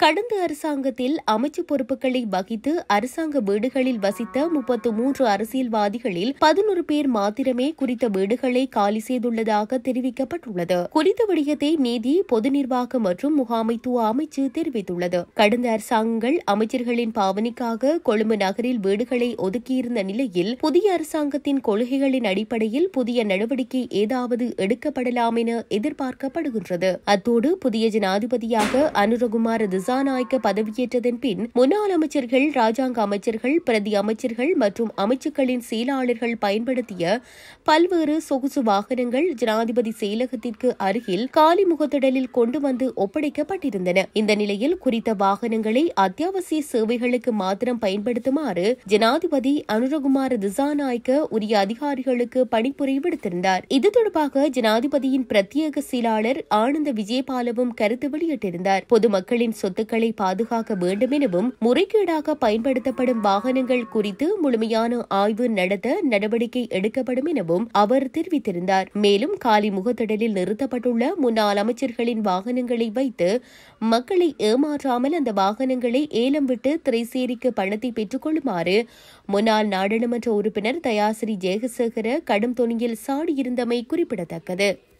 கடந்த அரசாங்கத்தில் அமைச்சு பொறுப்புகளை வகித்து அரசாங்க வீடுகளில் வசித்த முப்பத்து மூன்று அரசியல்வாதிகளில் பதினொரு பேர் மாத்திரமே குறித்த வீடுகளை காலி செய்துள்ளதாக தெரிவிக்கப்பட்டுள்ளது குறித்த விடயத்தை நீதி பொது நிர்வாக மற்றும் முகாமைத்துவ அமைச்சு தெரிவித்துள்ளது கடந்த அரசாங்கங்கள் அமைச்சர்களின் பாவனைக்காக கொழும்பு நகரில் வீடுகளை ஒதுக்கியிருந்த நிலையில் புதிய அரசாங்கத்தின் கொள்கைகளின் அடிப்படையில் புதிய நடவடிக்கை ஏதாவது எடுக்கப்படலாம் என எதிர்பார்க்கப்படுகின்றது அத்தோடு புதிய ஜனாதிபதியாக அனுரகுமார திசாநாயக்க பதவியேற்றதன் பின் முன்னாள் அமைச்சர்கள் ராஜாங்க அமைச்சர்கள் பிரதி அமைச்சர்கள் மற்றும் அமைச்சுக்களின் செயலாளர்கள் பயன்படுத்திய பல்வேறு சொகுசு வாகனங்கள் ஜனாதிபதி செயலகத்திற்கு அருகில் காலி முகத்திடலில் கொண்டு வந்து ஒப்படைக்கப்பட்டிருந்தன இந்த நிலையில் குறித்த வாகனங்களை அத்தியாவசிய சேவைகளுக்கு மாத்திரம் பயன்படுத்துமாறு ஜனாதிபதி அனுரகுமார திசாநாயக்க உரிய அதிகாரிகளுக்கு பணிப்புரை விடுத்திருந்தார் இது தொடர்பாக ஜனாதிபதியின் பிரத்யேக செயலாளர் ஆனந்த விஜயபாலவும் கருத்து வெளியிட்டிருந்தார் பொதுமக்களின் சொத்துக்களை பாதுகாக்க வேண்டும் எனவும் முறைகேடாக பயன்படுத்தப்படும் வாகனங்கள் குறித்து முழுமையான ஆய்வு நடத்த நடவடிக்கை எடுக்கப்படும் எனவும் அவர் தெரிவித்திருந்தார் மேலும் காலி முகத்திடலில் நிறுத்தப்பட்டுள்ள முன்னாள் அமைச்சர்களின் வாகனங்களை வைத்து மக்களை ஏமாற்றாமல் அந்த வாகனங்களை ஏலம் விட்டு திரைசேரிக்கு பணத்தை பெற்றுக் கொள்ளுமாறு முன்னாள் நாடாளுமன்ற உறுப்பினர் தயாசிரி ஜெயசேகர கடும் தொனியில் சாடியிருந்தமை குறிப்பிடத்தக்கது